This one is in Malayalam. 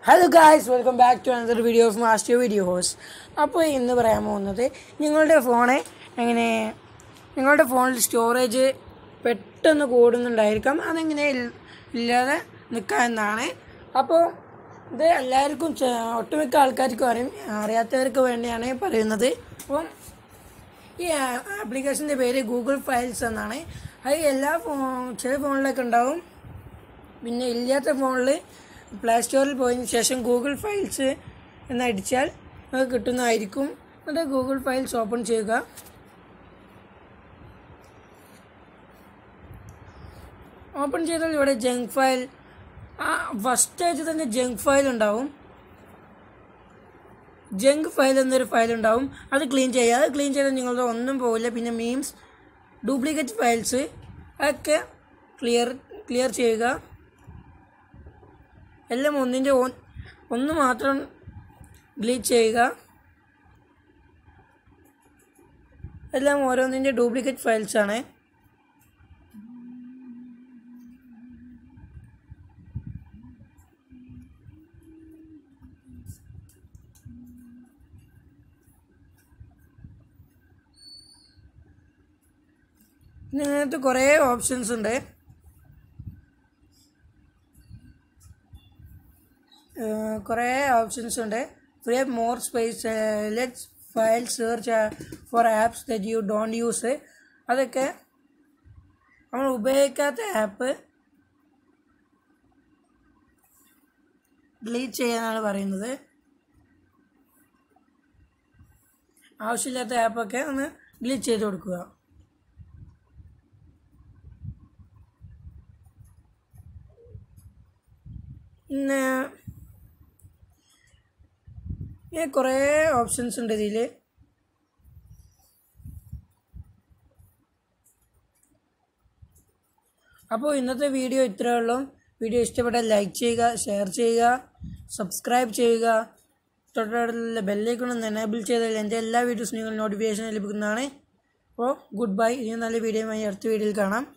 hello guys welcome back to another video of master videos അപ്പോൾ ഇന്ന് പറയാൻ പോകുന്നത് നിങ്ങളുടെ ഫോണ് എങ്ങനെ നിങ്ങളുടെ ഫോണിൽ സ്റ്റോറേജ് പെട്ടെന്ന് കൂടുന്നുണ്ടായിരിക്കാം അതെങ്ങനെ ഇൽ- ഇല്ലാതെ നിൽക്കുക എന്നാണ് അപ്പോൾ ഇത് എല്ലാവർക്കും ചെ- ഒട്ടുമിക്ക ആൾക്കാർക്കും അറിയും അറിയാത്തവർക്ക് വേണ്ടിയാണ് പറയുന്നത് അപ്പം ഈ ആപ്ലിക്കേഷൻ്റെ പേര് ഗൂഗിൾ ഫയൽസ് എന്നാണ് അത് എല്ലാ ഫോ ചില ഫോണിലൊക്കെ ഉണ്ടാവും പിന്നെ ഇല്ലാത്ത ഫോണിൽ പ്ലേ സ്റ്റോറിൽ പോയതിന് ശേഷം ഗൂഗിൾ ഫയൽസ് എന്നടിച്ചാൽ അത് കിട്ടുന്നതായിരിക്കും എന്നിട്ട് ഗൂഗിൾ ഫയൽസ് ഓപ്പൺ ചെയ്യുക ഓപ്പൺ ചെയ്താൽ ഇവിടെ ജങ്ക് ഫയൽ ആ ഫസ്റ്റ് ആയിട്ട് തന്നെ ജങ്ക് ഫയൽ ഉണ്ടാവും ജങ്ക് ഫയൽ എന്നൊരു ഫയൽ ഉണ്ടാവും അത് ക്ലീൻ ചെയ്യുക അത് ക്ലീൻ ചെയ്താൽ നിങ്ങളുടെ ഒന്നും പോവില്ല പിന്നെ മീംസ് ഡ്യൂപ്ലിക്കേറ്റ് ഫയൽസ് അതൊക്കെ ക്ലിയർ ക്ലിയർ ചെയ്യുക എല്ലാം ഒന്നിൻ്റെ ഒ- ഒന്ന് മാത്രം ഡിലീറ്റ് ചെയ്യുക എല്ലാം ഓരോന്നിൻ്റെ ഡ്യൂപ്ലിക്കേറ്റ് ഫയൽസ് ആണ് പിന്നെ ഇതിനകത്ത് കുറേ ഓപ്ഷൻസ് ഉണ്ട് ഏഹ് കുറേ ഓപ്ഷൻസ് ഉണ്ട് free app more space let's file search for apps that you don't use അതൊക്കെ നമ്മൾ ഉപയോഗിക്കാത്ത ആപ്പ് ഡിലീറ്റ് ചെയ്യാനാണ് പറയുന്നത് ആവശ്യമില്ലാത്ത ആപ്പൊക്കെ ഒന്ന് ഡിലീറ്റ് ചെയ്ത് കൊടുക്കുക പിന്നെ ഇങ്ങനെ കുറേ ഓപ്ഷൻസ് ഉണ്ട് ഇതിൽ അപ്പോൾ ഇന്നത്തെ വീഡിയോ ഇത്രയേ ഉള്ളൂ വീഡിയോ ഇഷ്ടപ്പെട്ടാൽ ലൈക്ക് ചെയ്യുക ഷെയർ ചെയ്യുക സബ്സ്ക്രൈബ് ചെയ്യുക തൊട്ടടുത്തുള്ള ബെല്ലൈക്കൺ ഒന്ന് എനേബിൾ ചെയ്താൽ എൻ്റെ എല്ലാ വീഡിയോസും നിങ്ങൾ നോട്ടിഫിക്കേഷൻ ലഭിക്കുന്നതാണ് അപ്പോൾ ഗുഡ് ബൈ ഇനി നല്ല വീഡിയോയുമായി അടുത്ത വീഡിയോയിൽ കാണാം